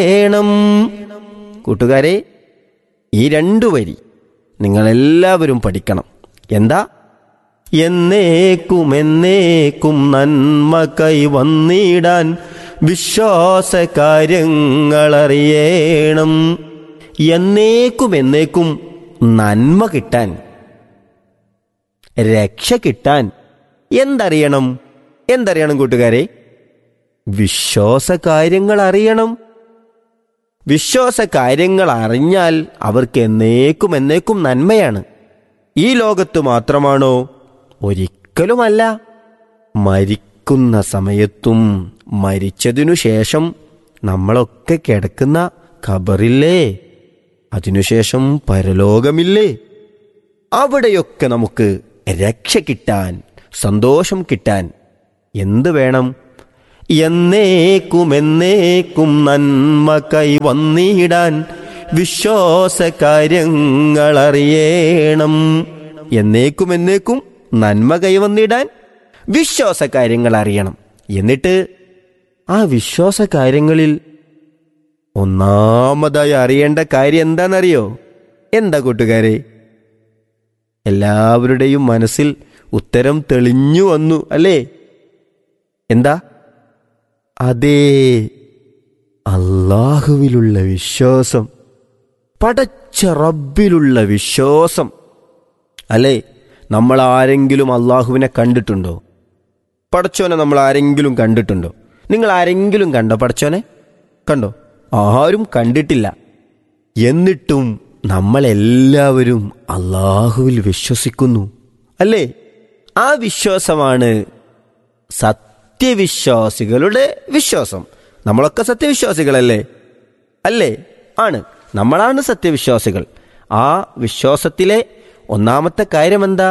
വേണം കൂട്ടുകാരെ ഈ രണ്ടു വരി നിങ്ങളെല്ലാവരും പഠിക്കണം എന്താ എന്നേക്കും എന്നേക്കും നന്മ കൈവന്നിടാൻ വിശ്വാസ കാര്യങ്ങളറിയണം എന്നേക്കും എന്നേക്കും നന്മ കിട്ടാൻ രക്ഷ കിട്ടാൻ എന്തറിയണം എന്തറിയണം കൂട്ടുകാരെ വിശ്വാസ കാര്യങ്ങൾ അറിയണം വിശ്വാസ കാര്യങ്ങൾ അറിഞ്ഞാൽ അവർക്ക് എന്നേക്കും എന്നേക്കും നന്മയാണ് ഈ ലോകത്ത് മാത്രമാണോ ഒരിക്കലുമല്ല മരിക്കുന്ന സമയത്തും മരിച്ചതിനു ശേഷം നമ്മളൊക്കെ കിടക്കുന്ന ഖബറില്ലേ അതിനുശേഷം പരലോകമില്ലേ അവിടെയൊക്കെ നമുക്ക് രക്ഷ കിട്ടാൻ സന്തോഷം കിട്ടാൻ എന്ത് വേണം എന്നേക്കും എന്നേക്കും നന്മ കൈവന്നിടാൻ വിശ്വാസ കാര്യങ്ങൾ അറിയണം എന്നേക്കും എന്നേക്കും നന്മ കൈവന്നിടാൻ വിശ്വാസ കാര്യങ്ങൾ അറിയണം എന്നിട്ട് ആ വിശ്വാസ കാര്യങ്ങളിൽ ഒന്നാമതായി അറിയേണ്ട കാര്യം എന്താണെന്നറിയോ എന്താ കൂട്ടുകാരെ എല്ലാവരുടെയും മനസ്സിൽ ഉത്തരം തെളിഞ്ഞു വന്നു അല്ലേ എന്താ അതേ അള്ളാഹുവിലുള്ള വിശ്വാസം പടച്ച റബ്ബിലുള്ള വിശ്വാസം അല്ലേ നമ്മൾ ആരെങ്കിലും അള്ളാഹുവിനെ കണ്ടിട്ടുണ്ടോ പടച്ചോനെ നമ്മൾ ആരെങ്കിലും കണ്ടിട്ടുണ്ടോ നിങ്ങൾ ആരെങ്കിലും കണ്ടോ പടച്ചോനെ കണ്ടോ ആരും കണ്ടിട്ടില്ല എന്നിട്ടും നമ്മളെല്ലാവരും അള്ളാഹുവിൽ വിശ്വസിക്കുന്നു അല്ലേ ആ വിശ്വാസമാണ് സത്യവിശ്വാസികളുടെ വിശ്വാസം നമ്മളൊക്കെ സത്യവിശ്വാസികളല്ലേ അല്ലേ ആണ് നമ്മളാണ് സത്യവിശ്വാസികൾ ആ വിശ്വാസത്തിലെ ഒന്നാമത്തെ കാര്യം എന്താ